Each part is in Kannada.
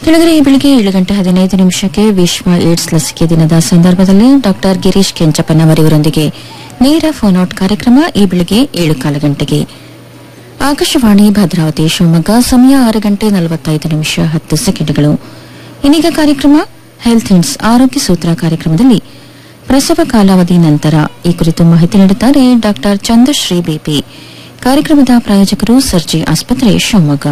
ಕೆಳಗಡೆ ಈ ಬೆಳಿಗ್ಗೆ ಏಳು ಗಂಟೆ ಹದಿನೈದು ನಿಮಿಷಕ್ಕೆ ವಿಶ್ವ ಏಡ್ಸ್ ಲಸಿಕೆ ದಿನದ ಸಂದರ್ಭದಲ್ಲಿ ಡಾಕ್ಟರ್ ಗಿರೀಶ್ ಕೆಂಚಪ್ಪನವರಿವರೊಂದಿಗೆ ನೇರ ಫೋನ್ ಔಟ್ ಕಾರ್ಯಕ್ರಮ ಈ ಬೆಳಿಗ್ಗೆ ಏಳು ಕಾಲ ಗಂಟೆಗೆ ಆಕಾಶವಾಣಿ ಭದ್ರಾವತಿ ಶಿವಮೊಗ್ಗ ಸಮಯ ಆರು ಗಂಟೆ ನಲವತ್ತೈದು ನಿಮಿಷ ಹತ್ತು ಸೆಕೆಂಡ್ಗಳು ಇನ್ನೀಗ ಕಾರ್ಯಕ್ರಮ ಹೆಲ್ತ್ ಹಿಂಟ್ಸ್ ಆರೋಗ್ಯ ಸೂತ್ರ ಕಾರ್ಯಕ್ರಮದಲ್ಲಿ ಪ್ರಸವ ಕಾಲಾವಧಿ ನಂತರ ಈ ಕುರಿತು ಮಾಹಿತಿ ನೀಡುತ್ತಾರೆ ಡಾಕ್ಟರ್ ಚಂದ್ರಶ್ರೀ ಬಿಪಿ ಕಾರ್ಯಕ್ರಮದ ಪ್ರಾಯೋಜಕರು ಸರ್ಜಿ ಆಸ್ಪತ್ರೆ ಶಿವಮೊಗ್ಗ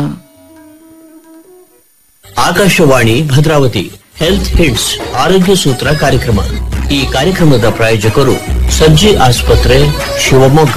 ಆಕಾಶವಾಣಿ ಭದ್ರಾವತಿ ಹೆಲ್ತ್ ಹಿಟ್ಸ್ ಆರೋಗ್ಯ ಸೂತ್ರ ಕಾರ್ಯಕ್ರಮ ಈ ಕಾರ್ಯಕ್ರಮದ ಪ್ರಾಯೋಜಕರು ಸರ್ಜಿ ಆಸ್ಪತ್ರೆ ಶಿವಮೊಗ್ಗ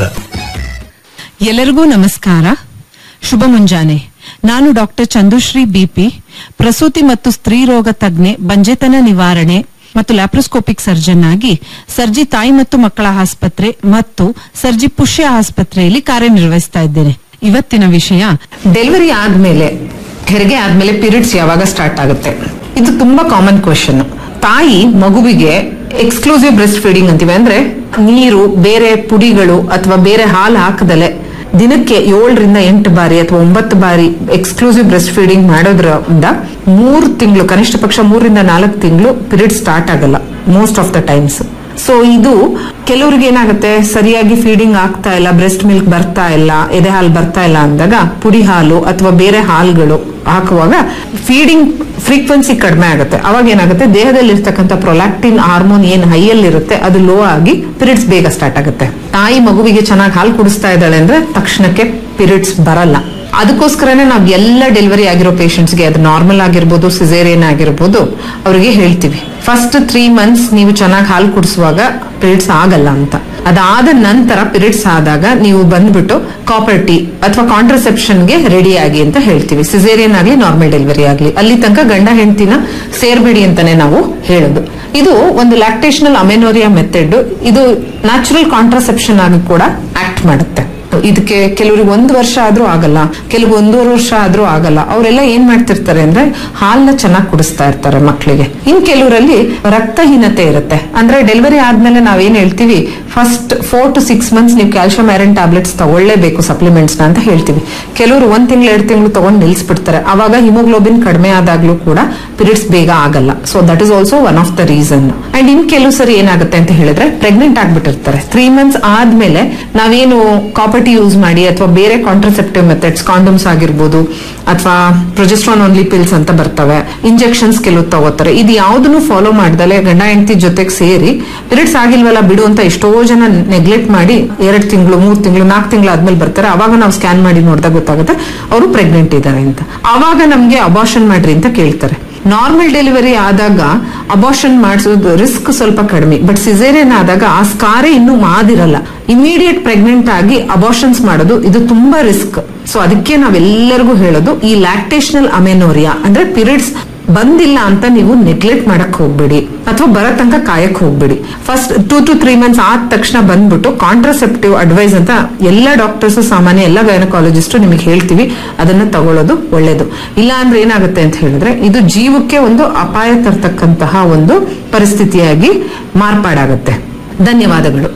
ಎಲ್ಲರಿಗೂ ನಮಸ್ಕಾರ ಶುಭ ಮುಂಜಾನೆ ನಾನು ಡಾಕ್ಟರ್ ಚಂದುಶ್ರೀ ಬಿಪಿ ಪ್ರಸೂತಿ ಮತ್ತು ಸ್ತ್ರೀ ರೋಗ ತಜ್ಞೆ ಬಂಜೆತನ ನಿವಾರಣೆ ಮತ್ತು ಲ್ಯಾಪ್ರೋಸ್ಕೋಪಿಕ್ ಸರ್ಜನ್ ಆಗಿ ಸರ್ಜಿ ತಾಯಿ ಮತ್ತು ಮಕ್ಕಳ ಆಸ್ಪತ್ರೆ ಮತ್ತು ಸರ್ಜಿ ಪುಷ್ಯ ಆಸ್ಪತ್ರೆಯಲ್ಲಿ ಕಾರ್ಯನಿರ್ವಹಿಸ್ತಾ ಇದ್ದೇನೆ ಇವತ್ತಿನ ವಿಷಯ ಡೆಲಿವರಿ ಆದ್ಮೇಲೆ ಹೆರಿಗೆ ಆದ್ಮೇಲೆ ಪೀರಿಯಡ್ಸ್ ಯಾವಾಗ ಸ್ಟಾರ್ಟ್ ಆಗುತ್ತೆ ಇದು ತುಂಬಾ ಕಾಮನ್ ಕ್ವಶನ್ ತಾಯಿ ಮಗುವಿಗೆ ಎಕ್ಸ್ಕ್ಲೂಸಿವ್ ಬ್ರೆಸ್ಟ್ ಫೀಡಿಂಗ್ ಅಂತೀವಿ ಅಂದ್ರೆ ನೀರು ಬೇರೆ ಪುಡಿಗಳು ಅಥವಾ ಬೇರೆ ಹಾಲು ಹಾಕದಲೆ ದಿನಕ್ಕೆ ಏಳರಿಂದ ಎಂಟು ಬಾರಿ ಅಥವಾ ಒಂಬತ್ತು ಬಾರಿ ಎಕ್ಸ್ಕ್ಲೂಸಿವ್ ಬ್ರೆಸ್ಟ್ ಫೀಡಿಂಗ್ ಮಾಡೋದ್ರಿಂದ ಮೂರು ತಿಂಗಳು ಕನಿಷ್ಠ ಪಕ್ಷ ಮೂರರಿಂದ ನಾಲ್ಕು ತಿಂಗಳು ಪೀರಿಯಡ್ ಸ್ಟಾರ್ಟ್ ಆಗಲ್ಲ most of the times so ಇದು ಕೆಲವ್ರಿಗೆ ಏನಾಗುತ್ತೆ ಸರಿಯಾಗಿ ಫೀಡಿಂಗ್ ಆಗ್ತಾ ಇಲ್ಲ ಬ್ರೆಸ್ಟ್ ಮಿಲ್ಕ್ ಬರ್ತಾ ಇಲ್ಲ ಎದೆ ಹಾಲು ಬರ್ತಾ ಇಲ್ಲ ಅಂದಾಗ ಪುಡಿ ಹಾಲು ಅಥವಾ ಬೇರೆ ಹಾಲುಗಳು ಹಾಕುವಾಗ ಫೀಡಿಂಗ್ ಫ್ರೀಕ್ವೆನ್ಸಿ ಕಡಿಮೆ ಆಗುತ್ತೆ ಅವಾಗ ಏನಾಗುತ್ತೆ ದೇಹದಲ್ಲಿ ಇರ್ತಕ್ಕಂಥ ಪ್ರೊಲ್ಯಾಕ್ಟಿನ್ ಹಾರ್ಮೋನ್ ಏನ್ ಹೈಯಲ್ಲಿ ಇರುತ್ತೆ ಅದು ಲೋ ಆಗಿ ಪೀರಿಯಡ್ಸ್ ಬೇಗ ಸ್ಟಾರ್ಟ್ ಆಗುತ್ತೆ ತಾಯಿ ಮಗುವಿಗೆ ಚೆನ್ನಾಗಿ ಹಾಲು ಕುಡಿಸ್ತಾ ಇದ್ದಾಳೆ ಅಂದ್ರೆ ತಕ್ಷಣಕ್ಕೆ ಪೀರಿಯಡ್ಸ್ ಬರಲ್ಲ ಅದಕ್ಕೋಸ್ಕರನೇ ನಾವು ಎಲ್ಲ ಡೆಲಿವರಿ ಆಗಿರೋ ಪೇಷಂಟ್ಸ್ಗೆ ಅದು ನಾರ್ಮಲ್ ಆಗಿರ್ಬೋದು ಸಿಸೇರಿಯನ್ ಆಗಿರ್ಬೋದು ಅವರಿಗೆ ಹೇಳ್ತೀವಿ ಫಸ್ಟ್ ತ್ರೀ ಮಂತ್ಸ್ ನೀವು ಚೆನ್ನಾಗಿ ಹಾಲು ಕುಡಿಸುವಾಗ ಪೀರಿಯಡ್ಸ್ ಆಗಲ್ಲ ಅಂತ ಅದಾದ ನಂತರ ಪೀರಿಯಡ್ಸ್ ಆದಾಗ ನೀವು ಬಂದ್ಬಿಟ್ಟು ಕಾಪರ್ ಟಿ ಅಥವಾ ಕಾಂಟ್ರಸೆಪ್ಷನ್ಗೆ ರೆಡಿ ಆಗಿ ಅಂತ ಹೇಳ್ತೀವಿ ಸಿಸೇರಿಯನ್ ಆಗ್ಲಿ ನಾರ್ಮಲ್ ಡೆಲಿವರಿ ಆಗ್ಲಿ ಅಲ್ಲಿ ತನಕ ಗಂಡ ಹೆಂಡತಿನ ಸೇರ್ಬೇಡಿ ಅಂತಾನೆ ನಾವು ಹೇಳೋದು ಇದು ಒಂದು ಲ್ಯಾಕ್ಟೇಷನಲ್ ಅಮೆನೋರಿಯಾ ಮೆಥಡ್ ಇದು ನ್ಯಾಚುರಲ್ ಕಾಂಟ್ರಸೆಪ್ಷನ್ ಆಗಿ ಕೂಡ ಆಕ್ಟ್ ಮಾಡುತ್ತೆ ಇದಕ್ಕೆ ಕೆಲವರಿಗೆ ಒಂದು ವರ್ಷ ಆದ್ರೂ ಆಗಲ್ಲ ಕೆಲವು ಒಂದೂವರೆ ವರ್ಷ ಆದ್ರೂ ಆಗಲ್ಲ ಅವರೆಲ್ಲ ಏನ್ ಮಾಡ್ತಿರ್ತಾರೆ ಅಂದ್ರೆ ಹಾಲ್ನ ಚೆನ್ನಾಗಿ ಕುಡಿಸ್ತಾ ಇರ್ತಾರೆ ಮಕ್ಕಳಿಗೆ ಇನ್ ಕೆಲವರಲ್ಲಿ ರಕ್ತಹೀನತೆ ಇರುತ್ತೆ ಅಂದ್ರೆ ಡೆಲಿವರಿ ಆದ್ಮೇಲೆ ನಾವೇನ್ ಹೇಳ್ತೀವಿ first four to six months ನೀವು ಕ್ಯಾಲ್ಸಿಯಂ ಐರನ್ ಟ್ಯಾಬ್ಲೆಟ್ಸ್ ತಗೊಳ್ಳೇಬೇಕು ಸಪ್ಲಿಮೆಂಟ್ಸ್ ಅಂತ ಹೇಳ್ತೀವಿ ಕೆಲವರು ಒಂದ್ ತಿಂಗಳು ಎರಡು ತಿಂಗಳು ತಗೊಂಡು ನಿಲ್ಸ್ಬಿಡ್ತಾರೆ ಅವಾಗ ಹಿಮೋಗ್ಲೋಬಿನ್ ಕಡಿಮೆ ಆದಾಗ್ಲೂ ಕೂಡ ಪೀರಿಯಡ್ಸ್ ಬೇಗ ಆಗಲ್ಲ so that is also one of the reason and in ಕೆಲವು ಸರಿ ಏನಾಗುತ್ತೆ ಅಂತ ಹೇಳಿದ್ರೆ ಪ್ರೆಗ್ನೆಂಟ್ ಆಗ್ಬಿಟ್ಟಿರ್ತಾರೆ ತ್ರೀ ಮಂತ್ಸ್ ಆದ್ಮೇಲೆ ನಾವೇನು ಕಾಪರ್ಟಿ ಯೂಸ್ ಮಾಡಿ ಅಥವಾ ಬೇರೆ ಕಾಂಟ್ರಸೆಪ್ಟಿವ್ ಮೆಥಡ್ಸ್ ಕಾಂಡಮ್ಸ್ ಆಗಿರ್ಬೋದು ಅಥವಾ ಪ್ರೊಜೆಸ್ಟ್ರಾನ್ ಓನ್ಲಿ ಪಿಲ್ಸ್ ಅಂತ ಬರ್ತವೆ ಇಂಜೆಕ್ಷನ್ಸ್ ಕೆಲವು ತಗೋತಾರೆ ಇದು ಯಾವ್ದನ್ನು ಫಾಲೋ ಮಾಡ್ದಲೆ ಗಂಡ ಹೆಂಡತಿ ಜೊತೆಗೆ ಸೇರಿ ಪೀರಿಯಡ್ಸ್ ಆಗಿಲ್ವಲ್ಲ ಬಿಡು ಅಂತ ಎಷ್ಟೋ ಜನ ನೆಗ್ಲೆಕ್ಟ್ ಮಾಡಿ ಎರಡ್ ತಿಂಗಳು ಮೂರ್ ತಿಂಗಳು ನಾಲ್ಕು ತಿಂಗಳು ಆದ್ಮೇಲೆ ಬರ್ತಾರೆ ಅವಾಗ ನಾವು ಸ್ಕ್ಯಾನ್ ಮಾಡಿ ನೋಡಿದಾಗ ಗೊತ್ತಾಗುತ್ತೆ ಅವರು ಪ್ರೆಗ್ನೆಂಟ್ ಇದ್ದಾರೆ ಅಂತ ಅವಾಗ ನಮ್ಗೆ ಅಬಾರ್ಷನ್ ಮಾಡ್ರಿ ಅಂತ ಕೇಳ್ತಾರೆ ನಾರ್ಮಲ್ ಡೆಲಿವರಿ ಆದಾಗ ಅಬಾರ್ಷನ್ ಮಾಡಿಸೋದು ರಿಸ್ಕ್ ಸ್ವಲ್ಪ ಕಡಿಮೆ ಬಟ್ ಸಿಸೇರಿಯನ್ ಆದಾಗ ಆ ಸ್ಕಾರೇ ಇನ್ನೂ ಮಾದಿರಲ್ಲ ಇಮಿಡಿಯೇಟ್ ಪ್ರೆಗ್ನೆಂಟ್ ಆಗಿ ಅಬಾರ್ಷನ್ಸ್ ಮಾಡೋದು ಇದು ತುಂಬಾ ರಿಸ್ಕ್ ಸೊ ಅದಕ್ಕೆ ನಾವೆಲ್ಲರಿಗೂ ಹೇಳೋದು ಈ ಲ್ಯಾಕ್ಟೇಷನಲ್ ಅಮೆನೋರಿಯಾ ಅಂದ್ರೆ ಪೀರಿಯಡ್ಸ್ ಬಂದಿಲ್ಲ ಅಂತ ನೀವು ನೆಗ್ಲೆಕ್ಟ್ ಮಾಡಕ್ ಹೋಗ್ಬೇಡಿ ಅಥವಾ ಬರೋ ತನಕ ಕಾಯಕ್ ಹೋಗ್ಬೇಡಿ first two to three months ಆದ ತಕ್ಷಣ ಬಂದ್ಬಿಟ್ಟು ಕಾಂಟ್ರಸೆಪ್ಟಿವ್ ಅಡ್ವೈಸ್ ಅಂತ ಎಲ್ಲ ಡಾಕ್ಟರ್ಸ್ ಸಾಮಾನ್ಯ ಎಲ್ಲ ಗೈನಕಾಲಜಿಸ್ಟ್ ನಿಮಗೆ ಹೇಳ್ತೀವಿ ಅದನ್ನ ತಗೊಳ್ಳೋದು ಒಳ್ಳೇದು ಇಲ್ಲ ಅಂದ್ರೆ ಏನಾಗುತ್ತೆ ಅಂತ ಹೇಳಿದ್ರೆ ಇದು ಜೀವಕ್ಕೆ ಒಂದು ಅಪಾಯ ತರ್ತಕ್ಕಂತಹ ಒಂದು ಪರಿಸ್ಥಿತಿಯಾಗಿ ಮಾರ್ಪಾಡಾಗುತ್ತೆ ಧನ್ಯವಾದಗಳು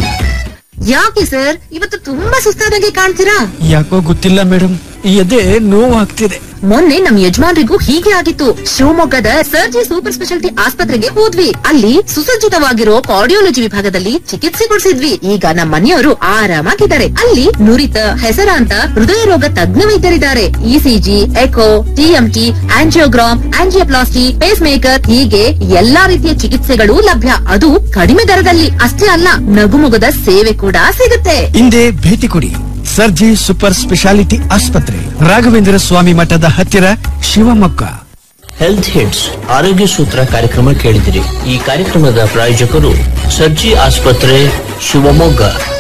ಯಾಕೆ ಸರ್ ಇವತ್ತು ತುಂಬಾ ಸುಸ್ತಾದಂಗೆ ಕಾಣ್ತೀರಾ ಯಾಕೋ ಗೊತ್ತಿಲ್ಲ ಮೇಡಮ್ ಎದೆ ನೋವಾಗ್ತಿದೆ ಮೊನ್ನೆ ನಮ್ ಯಜಮಾನ್ರಿಗೂ ಹೀಗೆ ಆಗಿತ್ತು ಶಿವಮೊಗ್ಗದ ಸರ್ಜಿ ಸೂಪರ್ ಸ್ಪೆಷಾಲಿಟಿ ಆಸ್ಪತ್ರೆಗೆ ಹೋದ್ವಿ ಅಲ್ಲಿ ಸುಸಜ್ಜಿತವಾಗಿರೋ ಕಾರ್ಡಿಯೋಲಜಿ ವಿಭಾಗದಲ್ಲಿ ಚಿಕಿತ್ಸೆ ಕೊಡಿಸಿದ್ವಿ ಈಗ ನಮ್ಮ ಮನೆಯವರು ಆರಾಮಾಗಿದ್ದಾರೆ ಅಲ್ಲಿ ನುರಿತ ಹೆಸರಾಂತ ಹೃದಯ ರೋಗ ತಜ್ಞ ವೈದ್ಯರಿದ್ದಾರೆ ECG echo TMT angiogram angioplasty pacemaker ಹೀಗೆ ಎಲ್ಲಾ ರೀತಿಯ ಚಿಕಿತ್ಸೆಗಳು ಲಭ್ಯ ಅದು ಕಡಿಮೆ ದರದಲ್ಲಿ ಅಷ್ಟೇ ಅಲ್ಲ ನಗುಮೊಗದ ಸೇವೆ ಕೂಡ ಸಿಗುತ್ತೆ ಹಿಂದೆ ಭೇಟಿ ಕೊಡಿ ಸರ್ಜಿ ಸೂಪರ್ ಸ್ಪೆಷಾಲಿಟಿ ಆಸ್ಪತ್ರೆ ರಾಘವೇಂದ್ರ ಸ್ವಾಮಿ ಮಠದ ಹತ್ತಿರ ಶಿವಮೊಗ್ಗ ಹೆಲ್ತ್ ಹಿಟ್ಸ್ ಆರೋಗ್ಯ ಸೂತ್ರ ಕಾರ್ಯಕ್ರಮ ಕೇಳಿದಿರಿ ಈ ಕಾರ್ಯಕ್ರಮದ ಪ್ರಾಯೋಜಕರು ಸರ್ಜಿ ಆಸ್ಪತ್ರೆ ಶಿವಮೊಗ್ಗ